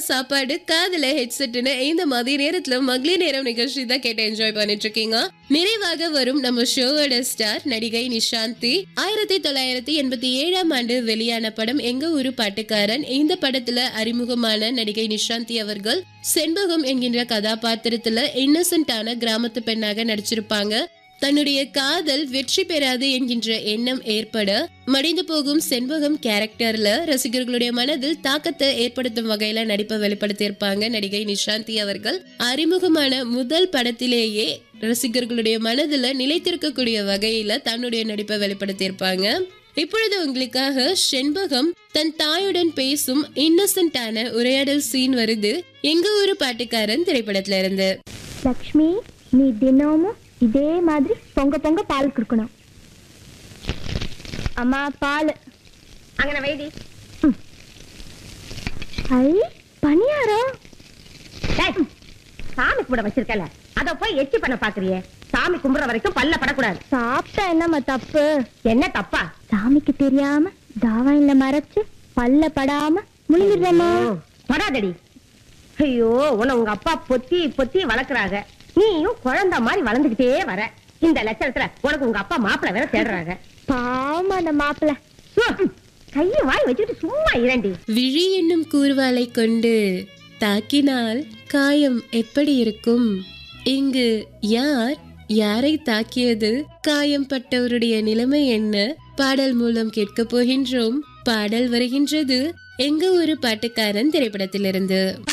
சாப்பாடு காதுல ஹெட்செட்னு இந்த மதிய நேரத்துல மகளிர் நேரம் நிகழ்ச்சி தான் கேட்டு என்ஜாய் பண்ணிட்டு இருக்கீங்க நிறைவாக வரும் நம்ம ஷோவோட ஸ்டார் நடிகை நிஷாந்தி ஆயிரத்தி தொள்ளாயிரத்தி எண்பத்தி ஏழாம் ஆண்டு வெளியான படம் எங்க ஊரு பாட்டுக்காரன் இந்த படத்துல அறிமுகமான நடிகை நிஷாந்தி அவர்கள் செண்பகம் என்கின்ற கதாபாத்திரத்துல இன்னசென்டான கிராமத்து பெண்ணாக நடிச்சிருப்பாங்க தன்னுடைய காதல் வெற்றி பெறாது என்கின்ற எண்ணம் ஏற்பட மடிந்து போகும் செண்பகம் கேரக்டர்ல ரசிகர்களுடைய மனதில் தாக்கத்தை ஏற்படுத்தும் வகையில நடிப்பை வெளிப்படுத்தியிருப்பாங்க நடிகை நிஷாந்தி அவர்கள் அறிமுகமான முதல் படத்திலேயே ரசிகர்களுடைய மனதுல நிலைத்திருக்கக்கூடிய வகையில தன்னுடைய நடிப்பை வெளிப்படுத்தியிருப்பாங்க இப்பொழுது உங்களுக்காக செண்பகம் தன் தாயுடன் பேசும் இன்னசென்டான உரையாடல் சீன் வருது எங்க ஊரு பாட்டுக்காரன் திரைப்படத்துல இருந்து லக்ஷ்மி நீ தினமும் இதே மாதிரி பொங்க பொங்க பால் குடுக்கணும் அம்மா பால் அங்கன வைடி ஐ பணியாரம் டேய், சாமி கூட வச்சிருக்கல அத போய் எச்சி பண்ண பாக்குறியே சாமி கும்பிடுற வரைக்கும் பல்ல படக்கூடாது சாப்பிட்டா என்னம்மா தப்பு என்ன தப்பா சாமிக்கு தெரியாம தாவாயில மறைச்சு பல்ல படாம முழுங்கிடுறேம்மா படாதடி ஐயோ உன்னை உங்க அப்பா பொத்தி பொத்தி வளர்க்கறாங்க நீயும் குழந்தை மாதிரி வளர்ந்துகிட்டே வர இந்த லட்சணத்துல உனக்கு உங்க அப்பா மாப்பிள்ளை வேற தேடுறாங்க பாவமா அந்த மாப்பிள்ள கைய வாய் வச்சுட்டு சும்மா இரண்டி விழி என்னும் கூர்வாலை கொண்டு தாக்கினால் காயம் எப்படி இருக்கும் இங்கு யார் யாரை தாக்கியது காயம் பட்டவருடைய நிலைமை என்ன பாடல் மூலம் கேட்கப் போகின்றோம் பாடல் வருகின்றது எங்க ஒரு பாட்டுக்காரன் திரைப்படத்திலிருந்து